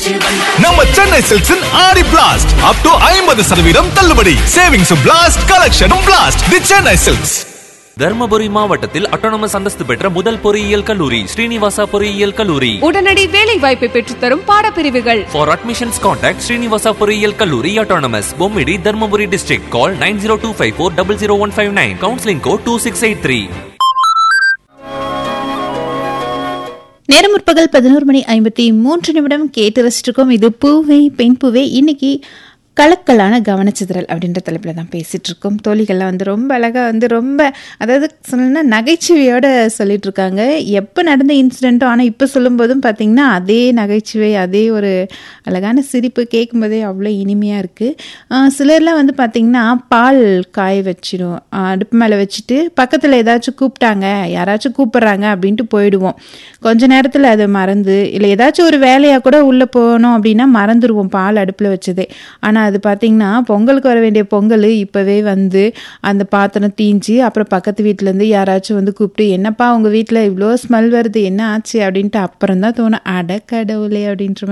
நம்ம சென்னை சில்க்ஸின் ஆடி blast up to ஐம்பது சதவீதம் தள்ளுபடி சேவிங்ஸும் பிளாஸ்ட் கலெக்ஷனும் blast the Chennai silks Dharmapuri மாவட்டத்தில் அட்டானமஸ் அந்தஸ்து பெற்ற முதல் பொறியியல் கல்லூரி ஸ்ரீனிவாசா பொறியியல் கல்லூரி உடனடி வேலை வாய்ப்பை பெற்றுத்தரும் பாடப்பிரிவுகள் ஃபார் அட்மிஷன்ஸ் கான்டாக்ட் ஸ்ரீனிவாசா பொறியியல் கல்லூரி autonomous Bommidi Dharmapuri district call nine zero two five four double zero one five nine counselling code two six eight three நேரம் முற்பகல் பதினோரு மணி ஐம்பத்தி மூன்று நிமிடம் கேட்டு ரசிச்சிருக்கோம் இது பூவே பெண் பூவே இன்னைக்கு கலக்கலான கவனச்சிதறல் அப்படின்ற தலைப்பில் தான் பேசிகிட்டு இருக்கோம் தோழிகள்லாம் வந்து ரொம்ப அழகாக வந்து ரொம்ப அதாவது சொல்லணும்னா நகைச்சுவையோட சொல்லிட்டு இருக்காங்க எப்போ நடந்த இன்சிடெண்ட்டோ ஆனால் இப்போ சொல்லும்போதும் பார்த்தீங்கன்னா அதே நகைச்சுவை அதே ஒரு அழகான சிரிப்பு கேட்கும்போதே அவ்வளோ இனிமையாக இருக்குது சிலர்லாம் வந்து பார்த்திங்கன்னா பால் காய வச்சிடும் அடுப்பு மேலே வச்சுட்டு பக்கத்தில் ஏதாச்சும் கூப்பிட்டாங்க யாராச்சும் கூப்பிட்றாங்க அப்படின்ட்டு போயிடுவோம் கொஞ்ச நேரத்தில் அதை மறந்து இல்லை ஏதாச்சும் ஒரு வேலையாக கூட உள்ளே போனோம் அப்படின்னா மறந்துடுவோம் பால் அடுப்பில் வச்சதே ஆனால் அது பார்த்திங்கன்னா பொங்கலுக்கு வர வேண்டிய பொங்கல் இப்போவே வந்து அந்த பாத்திரம் தீஞ்சு அப்புறம் பக்கத்து வீட்டிலேருந்து யாராச்சும் வந்து கூப்பிட்டு என்னப்பா உங்கள் வீட்டில் இவ்வளோ ஸ்மெல் வருது என்ன ஆச்சு அப்படின்ட்டு அப்புறம் தான் தோணும் அடக்கடவுளே அப்படின்ற